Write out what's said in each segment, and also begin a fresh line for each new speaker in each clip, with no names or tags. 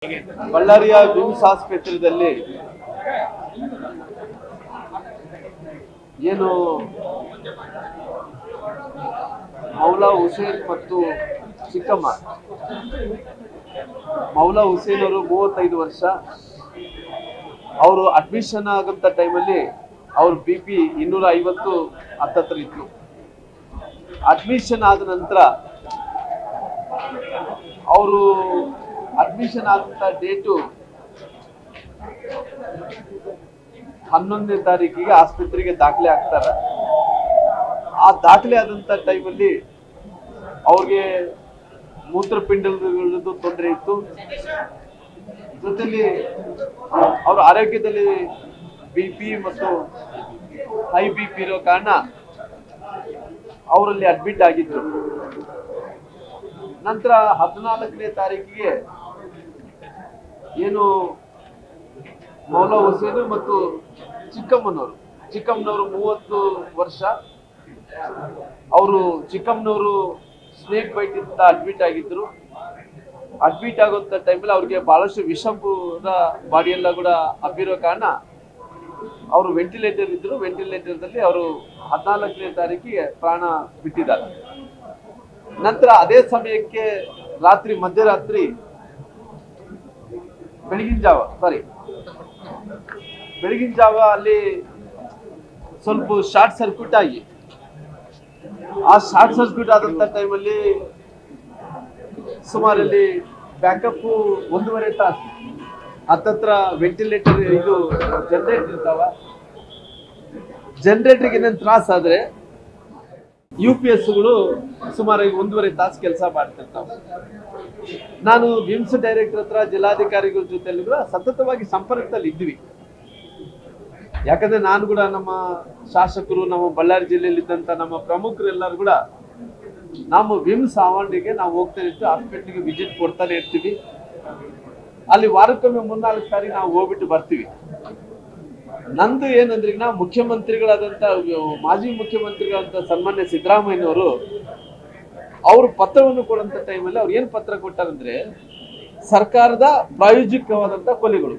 ಬಳ್ಳಾರಿಯ ವಿಮ್ಸ್ ಆಸ್ಪತ್ರೆಯಲ್ಲಿ ಏನು ಮೌಲಾ ಹುಸೇನ್ ಮತ್ತು ಚಿಕ್ಕಮ್ಮ ಮೌಲಾ ಹುಸೇನ್ ಅವರು ಮೂವತ್ತೈದು ವರ್ಷ ಅವರು ಅಡ್ಮಿಷನ್ ಆಗಂತ ಟೈಮಲ್ಲಿ ಅವ್ರ ಬಿ ಪಿ ಇನ್ನೂರ ಐವತ್ತು ಹತ್ತತ್ರ ಇತ್ತು ಅಡ್ಮಿಷನ್ ಆದ ನಂತರ ಅವರು ಅಡ್ಮಿಷನ್ ಆದಂತ ಡೇಟು ಹನ್ನೊಂದನೇ ತಾರೀಕಿಗೆ ಆಸ್ಪತ್ರೆಗೆ ದಾಖಲೆ ಆಗ್ತಾರೆ ಆ ದಾಖಲೆ ಆದಂತ ಟೈಮಲ್ಲಿ ಅವ್ರಿಗೆ ಮೂತ್ರಪಿಂಡಗಳದ್ದು ತೊಂದರೆ ಇತ್ತು ಜೊತೆಲಿ ಅವ್ರ ಆರೋಗ್ಯದಲ್ಲಿ ಬಿ ಪಿ ಮತ್ತು ಹೈ ಬಿ ಪಿ ಇರೋ ಕಾರಣ ಅವರಲ್ಲಿ ಅಡ್ಮಿಟ್ ಆಗಿದ್ರು ನಂತರ ಹದಿನಾಲ್ಕನೇ ತಾರೀಕಿಗೆ ಏನು ಮೌಲಾ ಹುಸೇನು ಮತ್ತು ಚಿಕ್ಕಮ್ಮನವರು ಚಿಕ್ಕಮ್ಮನವರು ಮೂವತ್ತು ವರ್ಷ ಅವರು ಚಿಕ್ಕಮ್ಮನವರು ಸ್ನೇಕ್ ಬೈಟ್ ಇಂದ ಅಡ್ಮಿಟ್ ಆಗಿದ್ರು ಅಡ್ಮಿಟ್ ಆಗುವಂತ ಟೈಮಲ್ಲಿ ಅವ್ರಿಗೆ ಬಹಳಷ್ಟು ವಿಷಪೂರ ಬಾಡಿ ಎಲ್ಲ ಕೂಡ ಹಬ್ಬಿರೋ ಕಾರಣ ಅವರು ವೆಂಟಿಲೇಟರ್ ಇದ್ರು ವೆಂಟಿಲೇಟರ್ದಲ್ಲಿ ಅವರು ಹದಿನಾಲ್ಕನೇ ತಾರೀಕಿಗೆ ಪ್ರಾಣ ಬಿಟ್ಟಿದ್ದಾರೆ ನಂತರ ಅದೇ ಸಮಯಕ್ಕೆ ರಾತ್ರಿ ಮಧ್ಯರಾತ್ರಿ ಬೆಳಗಿನ ಜಾವ ಸಾರಿ ಬೆಳಗಿನ ಜಾವ ಅಲ್ಲಿ ಸ್ವಲ್ಪ ಶಾರ್ಟ್ ಸರ್ಕ್ಯೂಟ್ ಆಗಿ ಆ ಶಾರ್ಟ್ ಸರ್ಕ್ಯೂಟ್ ಆದಂತ ಟೈಮಲ್ಲಿ ಸುಮಾರಲ್ಲಿ ಬ್ಯಾಕಪ್ ಒಂದೂವರೆ ತಾಸು ಹತ್ತತ್ರ ವೆಂಟಿಲೇಟರ್ ಇದು ಜನರೇಟರ್ ಇರ್ತಾವ ಜನರೇಟರ್ಗೆ ಏನೇನು ತ್ರಾಸ ಆದ್ರೆ ಯು ಪಿ ಎಸ್ಗಳು ಸುಮಾರಾಗಿ ಒಂದೂವರೆ ತಾಸು ಕೆಲಸ ಮಾಡ್ತಿರ್ತಾವೆ ನಾನು ವಿಮ್ಸ್ ಡೈರೆಕ್ಟರ್ ಹತ್ರ ಜಿಲ್ಲಾಧಿಕಾರಿಗಳ ಜೊತೆಲಿ ಕೂಡ ಸತತವಾಗಿ ಸಂಪರ್ಕದಲ್ಲಿ ಇದ್ವಿ ಯಾಕಂದ್ರೆ ನಾನು ಕೂಡ ನಮ್ಮ ಶಾಸಕರು ನಮ್ಮ ಬಳ್ಳಾರಿ ಜಿಲ್ಲೆಯಲ್ಲಿ ಇದ್ದಂತ ನಮ್ಮ ಪ್ರಮುಖರೆಲ್ಲರೂ ಕೂಡ ನಮ್ಮ ವಿಮ್ಸ್ ಆವರಣೆಗೆ ನಾವು ಹೋಗ್ತಾ ಇರ್ತೀವಿ ಹಾಸ್ಪಿಟ್ಲಿಗೆ ವಿಸಿಟ್ ಕೊಡ್ತಾನೆ ಇರ್ತೀವಿ ಅಲ್ಲಿ ವಾರಕ್ಕೊಮ್ಮೆ ಮೂರ್ನಾಲ್ಕು ಸಾರಿ ನಾವು ಹೋಗ್ಬಿಟ್ಟು ಬರ್ತೀವಿ ನಂದು ಏನಂದ್ರೆ ಈಗ ನಾವು ಮುಖ್ಯಮಂತ್ರಿಗಳಾದಂತ ಮಾಜಿ ಮುಖ್ಯಮಂತ್ರಿಗಳಾದಂತ ಸನ್ಮಾನ್ಯ ಸಿದ್ದರಾಮಯ್ಯನವರು ಅವರು ಪತ್ರವನ್ನು ಕೊಡುವಂತ ಟೈಮಲ್ಲಿ ಅವ್ರು ಏನ್ ಪತ್ರ ಕೊಟ್ಟಾರಂದ್ರೆ ಸರ್ಕಾರದ ಪ್ರಾಯೋಜಿಕವಾದಂತ ಕೊಲೆಗಳು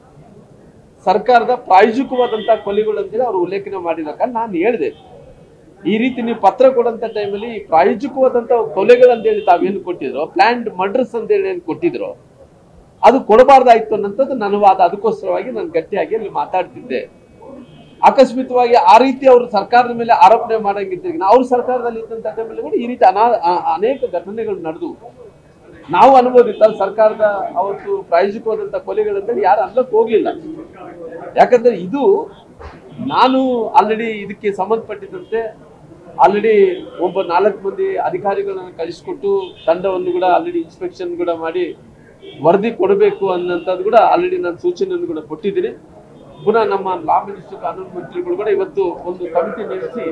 ಸರ್ಕಾರದ ಪ್ರಾಯೋಜಿಕವಾದಂತ ಕೊಲೆಗಳು ಅಂತೇಳಿ ಅವ್ರು ಉಲ್ಲೇಖನ ಮಾಡಿದ ಕಾರಣ ನಾನು ಹೇಳಿದೆ ಈ ರೀತಿ ನೀವು ಪತ್ರ ಕೊಡಂತ ಟೈಮಲ್ಲಿ ಪ್ರಾಯೋಜಿಕವಾದಂತ ಕೊಲೆಗಳು ಅಂತೇಳಿ ತಾವೇನು ಕೊಟ್ಟಿದ್ರು ಪ್ಲಾಂಡ್ ಮರ್ಡರ್ಸ್ ಅಂತೇಳಿ ಏನು ಕೊಟ್ಟಿದ್ರು ಅದು ಕೊಡಬಾರ್ದಾಯ್ತು ಅನ್ನೋಂಥದ್ದು ನನ್ನ ವಾದ ಅದಕ್ಕೋಸ್ಕರವಾಗಿ ನಾನು ಗಟ್ಟಿಯಾಗಿ ಅಲ್ಲಿ ಮಾತಾಡ್ತಿದ್ದೆ ಆಕಸ್ಮಿಕವಾಗಿ ಆ ರೀತಿ ಅವರು ಸರ್ಕಾರದ ಮೇಲೆ ಆರೋಪಣೆ ಮಾಡಂಗಿದ್ರೆ ಅವ್ರ ಸರ್ಕಾರದಲ್ಲಿ ಇದ್ದಂತ ಟೈಮಲ್ಲಿ ಕೂಡ ಈ ರೀತಿ ಅನಾ ಅ- ಅನೇಕ ಘಟನೆಗಳು ನಡೆದು ನಾವು ಅನುಭವಿತ ಸರ್ಕಾರದ ಅವತ್ತು ಪ್ರಾಯೋಜಿಕವಾದಂತ ಕೊಲೆಗಳಂತೇಳಿ ಯಾರು ಅಲ್ಲಕ್ಕೆ ಹೋಗ್ಲಿಲ್ಲ ಯಾಕಂದ್ರೆ ಇದು ನಾನು ಆಲ್ರೆಡಿ ಇದಕ್ಕೆ ಸಂಬಂಧಪಟ್ಟಿದ್ದಂತೆ ಆಲ್ರೆಡಿ ಒಬ್ಬ ನಾಲ್ಕು ಮಂದಿ ಅಧಿಕಾರಿಗಳನ್ನ ಕಳಿಸ್ಕೊಟ್ಟು ತಂಡವನ್ನು ಕೂಡ ಆಲ್ರೆಡಿ ಇನ್ಸ್ಪೆಕ್ಷನ್ ಕೂಡ ಮಾಡಿ ವರದಿ ಕೊಡಬೇಕು ಅನ್ನೋಂಥದ್ದು ಕೂಡ ಆಲ್ರೆಡಿ ನಾನು ಸೂಚನೆಯನ್ನು ಕೂಡ ಕೊಟ್ಟಿದ್ದೀನಿ ಪುನಃ ನಮ್ಮ ಲಾ ಮಿನಿಸ್ಟರ್ ಕಾನೂನು ಮಂತ್ರಿಗಳು ಕೂಡ ಇವತ್ತು ಒಂದು ಸಮಿತಿ ನೇಮಿಸಿ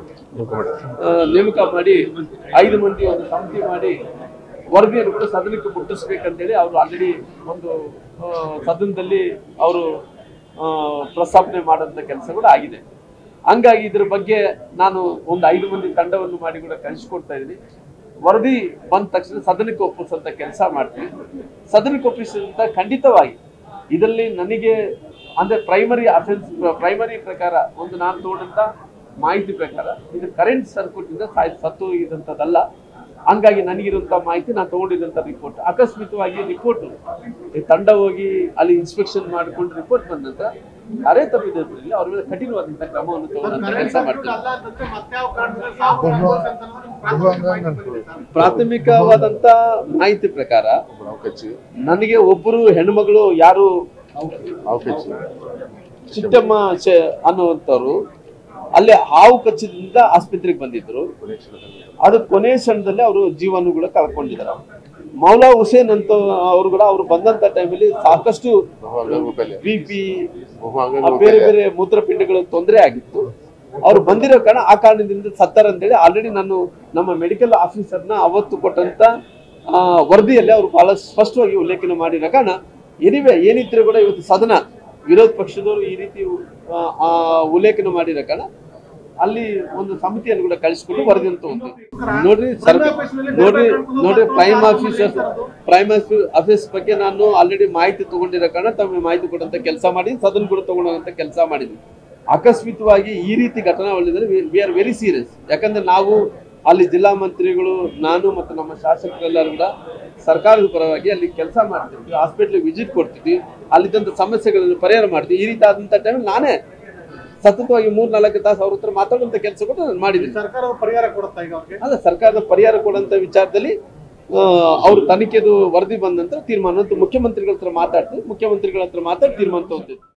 ಆ, ನೇಮಕ ಮಾಡಿ ಐದು ಮಂದಿ ಒಂದು ಸಮಿತಿ ಮಾಡಿ ವರದಿಯನ್ನು ಕೂಡ ಸದನಕ್ಕೆ ಮುಟ್ಟಿಸ್ಬೇಕಂತೇಳಿ ಅವರು ಆಲ್ರೆಡಿ ಒಂದು ಆ, ಸದನದಲ್ಲಿ ಅವರು ಆ, ಪ್ರಸ್ತಾಪನೆ ಮಾಡೋಂಥ ಕೆಲಸ ಕೂಡ ಆಗಿದೆ ಹಂಗಾಗಿ ಇದ್ರ ಬಗ್ಗೆ ನಾನು ಒಂದು ಐದು ಮಂದಿ ತಂಡವನ್ನು ಮಾಡಿ ಕೂಡ ಕಳಿಸ್ಕೊಡ್ತಾ ಇದ್ದೀನಿ ವರದಿ ಬಂದ ತಕ್ಷಣ ಸದನಕ್ಕೆ ಒಪ್ಪಿಸುವಂತ ಕೆಲಸ ಮಾಡ್ತೀವಿ ಸದನಕ್ಕೆ ಒಪ್ಪಿಸಿದಂತ ಖಂಡಿತವಾಗಿ ಇದರಲ್ಲಿ ನನಗೆ ಅಂದ್ರೆ ಪ್ರೈಮರಿ ಅಫೆನ್ಸ್ ಪ್ರೈಮರಿ ಪ್ರಕಾರ ಒಂದು ನಾನು ತಗೊಂಡಂತ ಮಾಹಿತಿ ಪ್ರಕಾರ ಇದು ಕರೆಂಟ್ ಸರ್ಕ್ಯೂಟ್ ಇಂದ ಸಾಯ್ ಸತ್ತು ಹೋಗಿದಂಥದ್ದಲ್ಲ ಹಂಗಾಗಿ ನನಗಿರುವಂತ ಮಾಹಿತಿ ನಾನು ತಗೊಂಡಿದ್ದಂತ ರಿಪೋರ್ಟ್ ಅಕಸ್ಮಿತವಾಗಿ ರಿಪೋರ್ಟ್ ತಂಡ ಹೋಗಿ ಅಲ್ಲಿ ಇನ್ಸ್ಪೆಕ್ಷನ್ ಮಾಡಿಕೊಂಡು ರಿಪೋರ್ಟ್ ಬಂದ ನಂತರ ಅರೆ ತಪ್ಪಿದ್ರಲ್ಲಿ ಅವ್ರ ಮೇಲೆ ಕಠಿಣವಾದಂತ ಕ್ರಮವನ್ನು ತಗೊಳ್ಳೋಂತ ಕೆಲಸ ಮಾಡ್ತೀನಿ ಪ್ರಾಥಮಿಕವಾದಂತ ಮಾಹಿತಿ ಪ್ರಕಾರ ನನಗೆ ಒಬ್ಬರು ಹೆಣ್ಮಗಳು ಯಾರು ಚಿಟ್ಟಮ್ಮ ಚ- ಅನ್ನುವಂಥವ್ರು ಅಲ್ಲಿ ಹಾವು ಕಚ್ಚಿದಿಂದ ಆಸ್ಪತ್ರೆಗೆ ಬಂದಿದ್ರು ಅದು ಕೊನೆ ಕ್ಷಣದಲ್ಲಿ ಅವರು ಜೀವನ ಕೂಡ ಕಳ್ಕೊಂಡಿದ್ದಾರೆ ಮೌಲಾ ಹುಸೇನ್ ಅಂತ ಅವರು ಕೂಡ ಅವ್ರು ಬಂದಂತ ಟೈಮಲ್ಲಿ ಸಾಕಷ್ಟು ಬಿ ಪಿ ಬೇರೆ ಬೇರೆ ಮೂತ್ರಪಿಂಡಗಳ ತೊಂದರೆ ಆಗಿತ್ತು ಅವ್ರು ಬಂದಿರೋ ಕಾರಣ ಆ ಕಾರಣದಿಂದ ಸತ್ತಾರ ಅಂತೇಳಿ ಆಲ್ರೆಡಿ ನಾನು ನಮ್ಮ ಮೆಡಿಕಲ್ ಆಫೀಸರ್ನ ಅವತ್ತು ಕೊಟ್ಟಂತ ಆ, ವರದಿಯಲ್ಲಿ ಅವರು ಬಹಳ ಸ್ಪಷ್ಟವಾಗಿ ಉಲ್ಲೇಖನ ಮಾಡಿರೋ ಕಾರಣ ಎನಿವೆ ಏನಿದ್ರು ಕೂಡ ಇವತ್ತು ಸದನ ವಿರೋಧ ಪಕ್ಷದವರು ಈ ರೀತಿ ಆ, ಆ, ಉಲ್ಲೇಖನ ಮಾಡಿರೋ ಕಾರಣ ಅಲ್ಲಿ ಒಂದು ಸಮಿತಿಯನ್ನು ಕೂಡ ಕಳಿಸ್ಕೊಂಡು ವರದಿ ಅಂತ ಹೋಗ್ತೀವಿ ನೋಡ್ರಿ ಸರ್ ನೋಡ್ರಿ ನೋಡ್ರಿ ಪ್ರೈಮ್ ಆಫೀಸರ್ ಪ್ರೈಮ್ ಆಫೀಸ್ ಬಗ್ಗೆ ನಾನು ಆಲ್ರೆಡಿ ಮಾಹಿತಿ ತಗೊಂಡಿರೋ ಕಾರಣ ತಮಗೆ ಮಾಹಿತಿ ಕೊಡುವಂತ ಕೆಲಸ ಮಾಡಿ ಸದನ್ ಕೂಡ ತಗೊಳ್ಳೋಂತ ಕೆಲಸ ಮಾಡಿದ್ವಿ ಆಕಸ್ಮಿಕವಾಗಿ ಈ ರೀತಿ ಘಟನಾವಳಿದ್ರೆ ವಿ ಆರ್ ವೆರಿ ಸೀರಿಯಸ್ ಯಾಕಂದ್ರೆ ನಾವು ಅಲ್ಲಿ ಜಿಲ್ಲಾ ಮಂತ್ರಿಗಳು ನಾನು ಮತ್ತು ನಮ್ಮ ಶಾಸಕರೆಲ್ಲರೂ ಕೂಡ ಸರ್ಕಾರದ ಪರವಾಗಿ ಅಲ್ಲಿ ಕೆಲಸ ಮಾಡ್ತಿದ್ವಿ ಹಾಸ್ಪಿಟ್ಲಿಗೆ ವಿಸಿಟ್ ಕೊಡ್ತಿದ್ವಿ ಅಲ್ಲಿದ್ದಂಥ ಸಮಸ್ಯೆಗಳನ್ನು ಪರಿಹಾರ ಮಾಡ್ತೀವಿ ಈ ರೀತಿ ಆದಂಥ ಟೈಮ್ ನಾನೇ ಸತತವಾಗಿ ಮೂರ್ ನಾಲ್ಕು ತಾಸು ಅವ್ರ ಹತ್ರ ಮಾತಾಡುವಂತ ಕೆಲಸ ಕೂಡ ನಾನು ಮಾಡಿದ್ದೀನಿ
ಸರ್ಕಾರ ಪರಿಹಾರ ಕೊಡುತ್ತಾ ಈಗ ಅವ್ರಿಗೆ
ಅಲ್ಲ ಸರ್ಕಾರದ ಪರಿಹಾರ ಕೊಡುವಂತ ವಿಚಾರದಲ್ಲಿ ಆ, ಅವ್ರ ತನಿಖೆದು ವರದಿ ಬಂದ ನಂತರ ತೀರ್ಮಾನ ಅಂತ ಮುಖ್ಯಮಂತ್ರಿಗಳ ಹತ್ರ ಮಾತಾಡ್ತೀವಿ ಮುಖ್ಯಮಂತ್ರಿಗಳ ಹತ್ರ ಮಾತಾಡಿ ತೀರ್ಮಾನ ತಗೋತೀವಿ